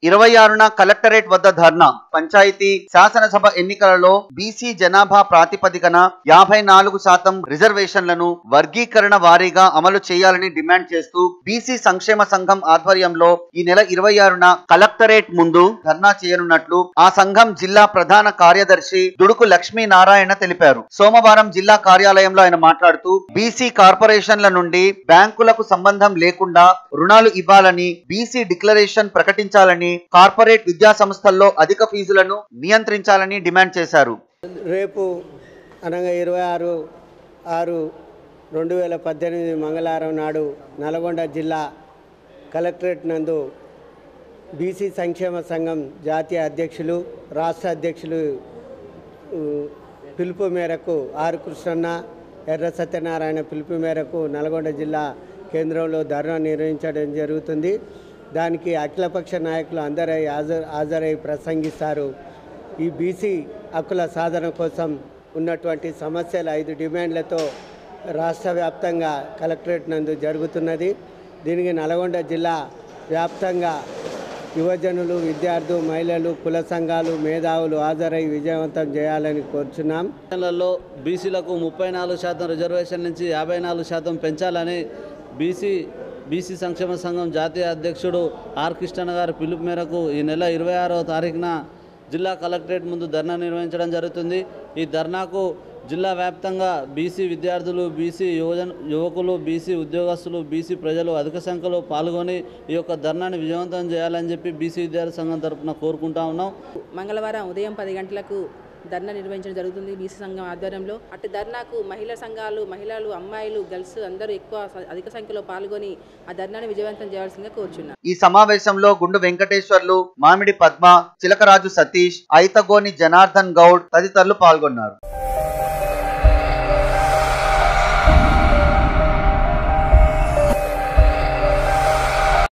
ఇరవై ఆరున కలెక్టరేట్ వద్ద ధర్నా పంచాయతీ శాసనసభ ఎన్నికలలో బీసీ జనాభా ప్రాతిపదికన యాభై నాలుగు శాతం రిజర్వేషన్లను వర్గీకరణ వారీగా అమలు చేయాలని డిమాండ్ చేస్తూ బీసీ సంక్షేమ సంఘం ఆధ్వర్యంలో ఈ నెల ఇరవై ఆరున కలెక్టరేట్ ముందు ధర్నా చేయనున్నట్లు ఆ సంఘం జిల్లా ప్రధాన కార్యదర్శి దుడుకు లక్ష్మీనారాయణ తెలిపారు సోమవారం జిల్లా కార్యాలయంలో ఆయన మాట్లాడుతూ బీసీ కార్పొరేషన్ల నుండి బ్యాంకులకు సంబంధం లేకుండా రుణాలు ఇవ్వాలని బీసీ డిక్లరేషన్ ప్రకటించాలని కార్పొరేట్ విద్యా సంస్థల్లో అధిక ఫీజులను నియంత్రించాలని డిమాండ్ చేశారు రేపు అనగా ఇరవై ఆరు ఆరు రెండు వేల పద్దెనిమిది మంగళవారం నాడు నల్గొండ జిల్లా కలెక్టరేట్ నందు బీసీ సంక్షేమ సంఘం జాతీయ అధ్యక్షులు రాష్ట్ర అధ్యక్షులు ఉ, పిలుపు మేరకు ఆర్ కృష్ణన్న ఎర్ర సత్యనారాయణ పిలుపు మేరకు నల్గొండ జిల్లా కేంద్రంలో ధర్నా నిర్వహించడం జరుగుతుంది దానికి అఖిలపక్ష నాయకులు అందరై హాజరు హాజరై ప్రసంగిస్తారు ఈ బీసీ హక్కుల సాధన కోసం ఉన్నటువంటి సమస్యల ఐదు డిమాండ్లతో రాష్ట్ర వ్యాప్తంగా కలెక్టరేట్ నందు జరుగుతున్నది దీనికి నల్గొండ జిల్లా వ్యాప్తంగా యువజనులు విద్యార్థులు మహిళలు కుల సంఘాలు మేధావులు హాజరై విజయవంతం చేయాలని కోరుచున్నాం రిజర్వేషన్లలో బీసీలకు ముప్పై నాలుగు శాతం రిజర్వేషన్ నుంచి యాభై నాలుగు శాతం పెంచాలని బీసీ బీసీ సంక్షేమ సంఘం జాతీయ అధ్యక్షుడు ఆర్ కృష్ణన్న గారి పిలుపు మేరకు ఈ నెల ఇరవై ఆరవ తారీఖున జిల్లా కలెక్టరేట్ ముందు ధర్నా నిర్వహించడం జరుగుతుంది ఈ ధర్నాకు జిల్లా వ్యాప్తంగా బీసీ విద్యార్థులు బీసీ యువజన యువకులు బీసీ ఉద్యోగస్తులు బీసీ ప్రజలు అధిక సంఖ్యలో పాల్గొని ఈ యొక్క ధర్నాని విజయవంతం చేయాలని చెప్పి బీసీ విద్యార్థి సంఘం తరపున కోరుకుంటా ఉన్నాం మంగళవారం ఉదయం పది గంటలకు ధర్నా నిర్వహించడం జరుగుతుంది బీసీ సంఘం ఆధ్వర్యంలో అటు ధర్నాకు మహిళా సంఘాలు మహిళలు అమ్మాయిలు గర్ల్స్ అందరూ ఎక్కువ స- అధిక సంఖ్యలో పాల్గొని ఆ ధర్నాను విజయవంతం చేయాల్సిందిగా కోరుచున్నాం ఈ సమావేశంలో గుండు వెంకటేశ్వర్లు మామిడి పద్మ చిలకరాజు సతీష్ ఐతగోని జనార్దన్ గౌడ్ తదితరులు పాల్గొన్నారు